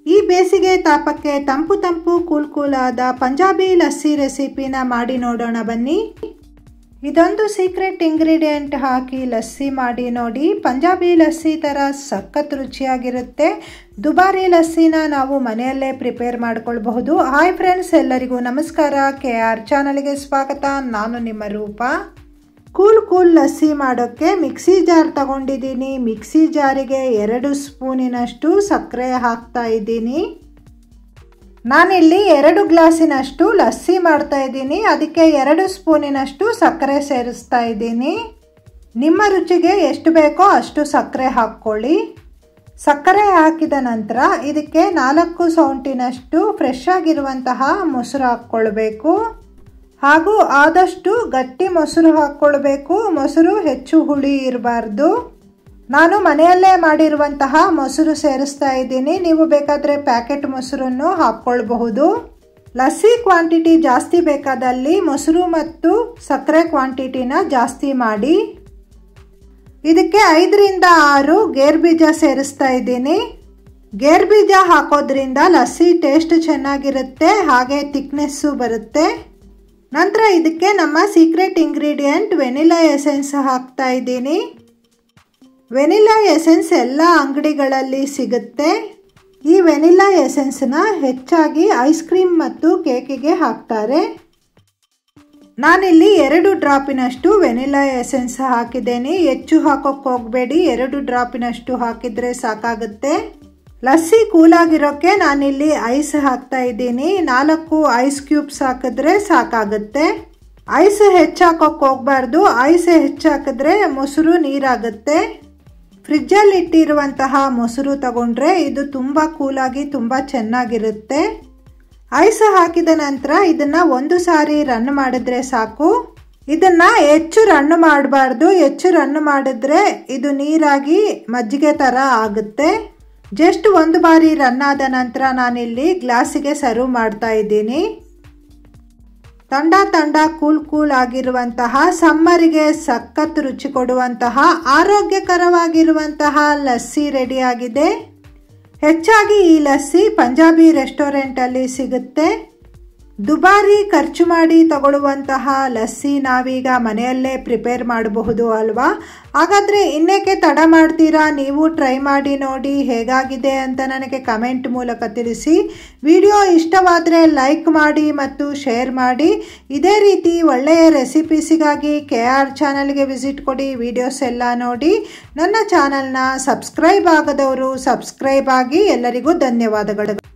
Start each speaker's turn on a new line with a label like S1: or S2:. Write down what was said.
S1: ಈ ಬೇಸಿಗೆ ತಾಪಕ್ಕೆ ತಂಪು ತಂಪು ಕೂಲ್ ಕೂಲಾದ ಪಂಜಾಬಿ ಲಸ್ಸಿ ರೆಸಿಪಿನ ಮಾಡಿ ನೋಡೋಣ ಬನ್ನಿ ಇದೊಂದು ಸೀಕ್ರೆಟ್ ಇಂಗ್ರೀಡಿಯೆಂಟ್ ಹಾಕಿ ಲಸ್ಸಿ ಮಾಡಿ ನೋಡಿ ಪಂಜಾಬಿ ಲಸ್ಸಿ ಥರ ಸಖತ್ ರುಚಿಯಾಗಿರುತ್ತೆ ದುಬಾರಿ ಲಸ್ಸಿನ ನಾವು ಮನೆಯಲ್ಲೇ ಪ್ರಿಪೇರ್ ಮಾಡ್ಕೊಳ್ಬಹುದು ಹಾಯ್ ಫ್ರೆಂಡ್ಸ್ ಎಲ್ಲರಿಗೂ ನಮಸ್ಕಾರ ಕೆ ಆರ್ ಚಾನಲ್ಗೆ ಸ್ವಾಗತ ನಾನು ನಿಮ್ಮ ರೂಪ ಕೂಲ್ ಕೂಲ್ ಲಸ್ಸಿ ಮಾಡೋಕ್ಕೆ ಮಿಕ್ಸಿ ಜಾರ್ ತಗೊಂಡಿದ್ದೀನಿ ಮಿಕ್ಸಿ ಜಾರಿಗೆ ಎರಡು ಸ್ಪೂನಿನಷ್ಟು ಸಕ್ಕರೆ ಹಾಕ್ತಾ ಇದ್ದೀನಿ ನಾನಿಲ್ಲಿ ಎರಡು ಗ್ಲಾಸಿನಷ್ಟು ಲಸ್ಸಿ ಮಾಡ್ತಾ ಇದ್ದೀನಿ ಅದಕ್ಕೆ ಎರಡು ಸ್ಪೂನಿನಷ್ಟು ಸಕ್ಕರೆ ಸೇರಿಸ್ತಾ ಇದ್ದೀನಿ ನಿಮ್ಮ ರುಚಿಗೆ ಎಷ್ಟು ಬೇಕೋ ಅಷ್ಟು ಸಕ್ಕರೆ ಹಾಕ್ಕೊಳ್ಳಿ ಸಕ್ಕರೆ ಹಾಕಿದ ನಂತರ ಇದಕ್ಕೆ ನಾಲ್ಕು ಸೌಂಟಿನಷ್ಟು ಫ್ರೆಶ್ ಆಗಿರುವಂತಹ ಮೊಸರು ಹಾಕ್ಕೊಳ್ಬೇಕು ಹಾಗೂ ಆದಷ್ಟು ಗಟ್ಟಿ ಮೊಸರು ಹಾಕ್ಕೊಳ್ಬೇಕು ಮೊಸರು ಹೆಚ್ಚು ಹುಳಿ ಇರಬಾರ್ದು ನಾನು ಮನೆಯಲ್ಲೇ ಮಾಡಿರುವಂತಹ ಮೊಸರು ಸೇರಿಸ್ತಾ ಇದ್ದೀನಿ ನೀವು ಬೇಕಾದರೆ ಪ್ಯಾಕೆಟ್ ಮೊಸರನ್ನು ಹಾಕ್ಕೊಳ್ಬಹುದು ಲಸ್ಸಿ ಕ್ವಾಂಟಿಟಿ ಜಾಸ್ತಿ ಬೇಕಾದಲ್ಲಿ ಮೊಸರು ಮತ್ತು ಸಕ್ಕರೆ ಕ್ವಾಂಟಿಟಿನ ಜಾಸ್ತಿ ಮಾಡಿ ಇದಕ್ಕೆ ಐದರಿಂದ ಆರು ಗೇರ್ ಬೀಜ ಸೇರಿಸ್ತಾ ಇದ್ದೀನಿ ಗೇರ್ ಬೀಜ ಹಾಕೋದ್ರಿಂದ ಲಸ್ಸಿ ಟೇಸ್ಟ್ ಚೆನ್ನಾಗಿರುತ್ತೆ ಹಾಗೆ ಥಿಕ್ನೆಸ್ಸು ಬರುತ್ತೆ ನಂತರ ಇದಕ್ಕೆ ನಮ್ಮ ಸೀಕ್ರೆಟ್ ಇಂಗ್ರೀಡಿಯೆಂಟ್ ವೆನಿಲಾ ಎಸೆನ್ಸ್ ಹಾಕ್ತಾ ಇದ್ದೀನಿ ವೆನಿಲಾ ಎಸೆನ್ಸ್ ಎಲ್ಲ ಅಂಗಡಿಗಳಲ್ಲಿ ಸಿಗುತ್ತೆ ಈ ವೆನಿಲಾ ಎಸೆನ್ಸ್ನ ಹೆಚ್ಚಾಗಿ ಐಸ್ ಕ್ರೀಮ್ ಮತ್ತು ಕೇಕಿಗೆ ಹಾಕ್ತಾರೆ ನಾನಿಲ್ಲಿ ಎರಡು ಡ್ರಾಪಿನಷ್ಟು ವೆನಿಲಾ ಎಸೆನ್ಸ್ ಹಾಕಿದ್ದೇನೆ ಹೆಚ್ಚು ಹಾಕೋಕ್ಕೆ ಹೋಗಬೇಡಿ ಎರಡು ಡ್ರಾಪಿನಷ್ಟು ಹಾಕಿದರೆ ಸಾಕಾಗುತ್ತೆ ಲಸ್ಸಿ ಕೂಲಾಗಿರೋಕ್ಕೆ ನಾನಿಲ್ಲಿ ಐಸ್ ಹಾಕ್ತಾ ಇದ್ದೀನಿ ನಾಲ್ಕು ಐಸ್ ಕ್ಯೂಬ್ಸ್ ಹಾಕಿದ್ರೆ ಸಾಕಾಗುತ್ತೆ ಐಸ್ ಹೆಚ್ಚಾಕೋಕೆ ಹೋಗ್ಬಾರ್ದು ಐಸ್ ಹೆಚ್ಚಾಕಿದ್ರೆ ಮೊಸರು ನೀರಾಗುತ್ತೆ ಫ್ರಿಜ್ಜಲ್ಲಿ ಇಟ್ಟಿರುವಂತಹ ಮೊಸರು ತಗೊಂಡ್ರೆ ಇದು ತುಂಬ ಕೂಲಾಗಿ ತುಂಬ ಚೆನ್ನಾಗಿರುತ್ತೆ ಐಸ್ ಹಾಕಿದ ನಂತರ ಇದನ್ನ ಒಂದು ಸಾರಿ ರನ್ ಮಾಡಿದ್ರೆ ಸಾಕು ಇದನ್ನ ಹೆಚ್ಚು ರನ್ ಮಾಡಬಾರ್ದು ಹೆಚ್ಚು ರನ್ ಮಾಡಿದ್ರೆ ಇದು ನೀರಾಗಿ ಮಜ್ಜಿಗೆ ಥರ ಆಗುತ್ತೆ ಜಸ್ಟ್ ಒಂದು ಬಾರಿ ರನ್ ಆದ ನಂತರ ನಾನಿಲ್ಲಿ ಗ್ಲಾಸಿಗೆ ಸರ್ವ್ ಮಾಡ್ತಾ ಇದ್ದೀನಿ ತಂಡ ತಂಡ ಕೂಲ್ ಕೂಲ್ ಆಗಿರುವಂತಹ ಸಮ್ಮರಿಗೆ ಸಖತ್ ರುಚಿ ಕೊಡುವಂತಹ ಆರೋಗ್ಯಕರವಾಗಿರುವಂತಹ ಲಸ್ಸಿ ರೆಡಿಯಾಗಿದೆ ಹೆಚ್ಚಾಗಿ ಈ ಲಸ್ಸಿ ಪಂಜಾಬಿ ರೆಸ್ಟೋರೆಂಟಲ್ಲಿ ಸಿಗುತ್ತೆ ದುಬಾರಿ ಖರ್ಚು ಮಾಡಿ ತಗೊಳ್ಳುವಂತಹ ಲಸ್ಸಿ ನಾವೀಗ ಮನೆಯಲ್ಲೇ ಪ್ರಿಪೇರ್ ಮಾಡಬಹುದು ಅಲ್ವಾ ಹಾಗಾದರೆ ಇನ್ನೇಕೆ ತಡ ಮಾಡ್ತೀರಾ ನೀವು ಟ್ರೈ ಮಾಡಿ ನೋಡಿ ಹೇಗಾಗಿದೆ ಅಂತ ನನಗೆ ಕಮೆಂಟ್ ಮೂಲಕ ತಿಳಿಸಿ ವಿಡಿಯೋ ಇಷ್ಟವಾದರೆ ಲೈಕ್ ಮಾಡಿ ಮತ್ತು ಶೇರ್ ಮಾಡಿ ಇದೇ ರೀತಿ ಒಳ್ಳೆಯ ರೆಸಿಪೀಸಿಗಾಗಿ ಕೆ ಆರ್ ಚಾನಲ್ಗೆ ವಿಸಿಟ್ ಕೊಡಿ ವಿಡಿಯೋಸ್ ಎಲ್ಲ ನೋಡಿ ನನ್ನ ಚಾನಲ್ನ ಸಬ್ಸ್ಕ್ರೈಬ್ ಆಗದವರು ಸಬ್ಸ್ಕ್ರೈಬ್ ಆಗಿ ಎಲ್ಲರಿಗೂ ಧನ್ಯವಾದಗಳು